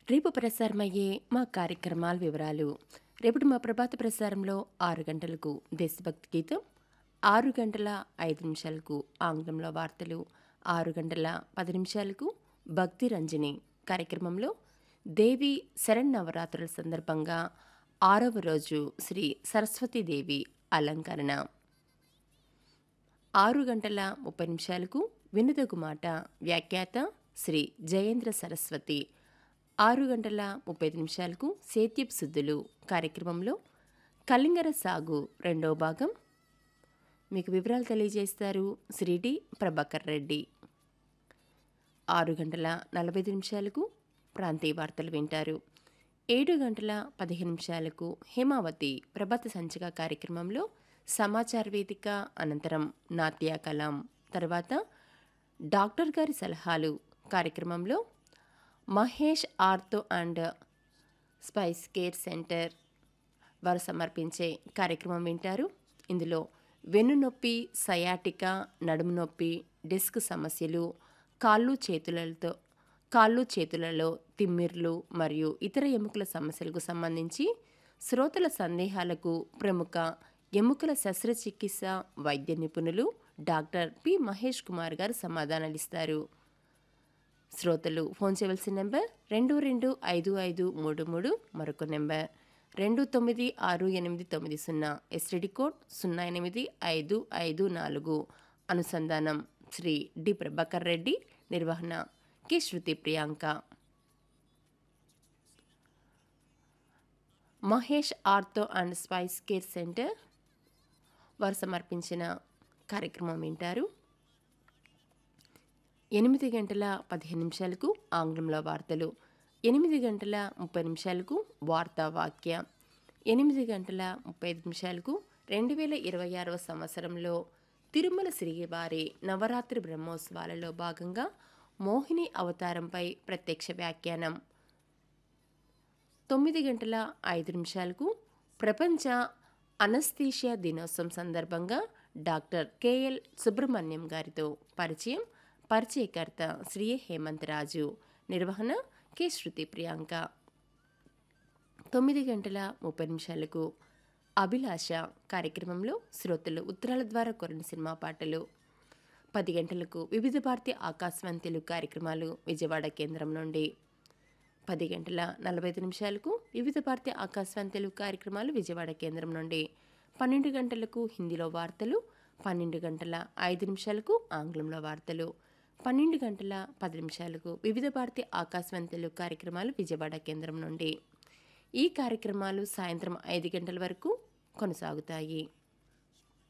రేపు ప్రసారమయ్యే మా కార్యక్రమాల వివరాలు రేపటి మా ప్రభాత ప్రసారంలో ఆరు గంటలకు దేశభక్తి గీతం ఆరు గంటల ఐదు నిమిషాలకు ఆంగ్లంలో వార్తలు ఆరు గంటల పది నిమిషాలకు భక్తి రంజని కార్యక్రమంలో దేవి శరన్నవరాత్రుల సందర్భంగా ఆరవ రోజు శ్రీ సరస్వతీదేవి అలంకరణ ఆరు గంటల ముప్పై నిమిషాలకు వినుదగు మాట వ్యాఖ్యాత శ్రీ జయేంద్ర సరస్వతి ఆరు గంటల ముప్పై ఐదు నిమిషాలకు సేత్యపు శుద్ధులు కార్యక్రమంలో కలింగర సాగు రెండవ భాగం మీకు వివరాలు తెలియజేస్తారు శ్రీ డి ప్రభాకర్ రెడ్డి ఆరు గంటల నలభై ఐదు నిమిషాలకు ప్రాంతీయ వార్తలు వింటారు ఏడు గంటల పదిహేను నిమిషాలకు హేమావతి ప్రభాత సంచిక కార్యక్రమంలో సమాచార వేదిక అనంతరం నాట్య కలాం తర్వాత డాక్టర్ గారి సలహాలు కార్యక్రమంలో Mahesh ortho and spice care centre వారు సమర్పించే కార్యక్రమం వింటారు ఇందులో వెన్నునొప్పి సయాటికా నడుము నొప్పి డిస్క్ సమస్యలు కాళ్ళు చేతులతో కాళ్ళు చేతులలో తిమ్మిర్లు మరియు ఇతర ఎముకల సమస్యలకు సంబంధించి శ్రోతల సందేహాలకు ప్రముఖ ఎముకల శస్త్రచికిత్స వైద్య నిపుణులు డాక్టర్ పి మహేష్ కుమార్ గారు సమాధానాలిస్తారు శ్రోతలు ఫోన్ చేయవలసిన నెంబర్ రెండు రెండు ఐదు ఐదు మూడు మూడు మరొక నెంబర్ రెండు తొమ్మిది ఆరు ఎనిమిది తొమ్మిది సున్నా ఎస్టీడీ కోడ్ సున్నా ఎనిమిది ఐదు ఐదు నాలుగు అనుసంధానం శ్రీ డి ప్రభాకర్ రెడ్డి నిర్వహణ K Shruti Priyanka Mahesh ortho and spice care centre వారు సమర్పించిన కార్యక్రమం వింటారు ఎనిమిది గంటల పదిహేను నిమిషాలకు ఆంగ్లంలో వార్తలు ఎనిమిది గంటల ముప్పై నిమిషాలకు వార్తా వాక్య ఎనిమిది గంటల ముప్పై ఐదు నిమిషాలకు రెండు వేల ఇరవై ఆరవ సంవత్సరంలో తిరుమల శ్రీవారి నవరాత్రి బ్రహ్మోత్సవాలలో భాగంగా మోహిని అవతారంపై ప్రత్యక్ష వ్యాఖ్యానం తొమ్మిది గంటల ఐదు నిమిషాలకు ప్రపంచ అనస్థీషియా దినోత్సవం సందర్భంగా డాక్టర్ కెఎల్ సుబ్రహ్మణ్యం గారితో పరిచయం పరిచయకర్త శ్రీ హేమంత్ రాజు నిర్వహణ కె శృతి ప్రియాంక తొమ్మిది గంటల ముప్పై నిమిషాలకు అభిలాష కార్యక్రమంలో శ్రోతలు ఉత్తరాల ద్వారా కొరని సినిమా పాటలు పది గంటలకు వివిధ భారతి ఆకాశవాణి తెలుగు కార్యక్రమాలు విజయవాడ కేంద్రం నుండి పది గంటల నలభై ఐదు నిమిషాలకు వివిధ భారతి ఆకాశవాణి తెలుగు కార్యక్రమాలు విజయవాడ కేంద్రం నుండి పన్నెండు గంటలకు హిందీలో వార్తలు పన్నెండు గంటల ఐదు నిమిషాలకు ఆంగ్లంలో వార్తలు పన్నెండు గంటల పది నిమిషాలకు వివిధ భారతి ఆకాశవాణి తెలుగు కార్యక్రమాలు విజయవాడ కేంద్రం నుండి ఈ కార్యక్రమాలు సాయంత్రం ఐదు గంటల వరకు కొనసాగుతాయి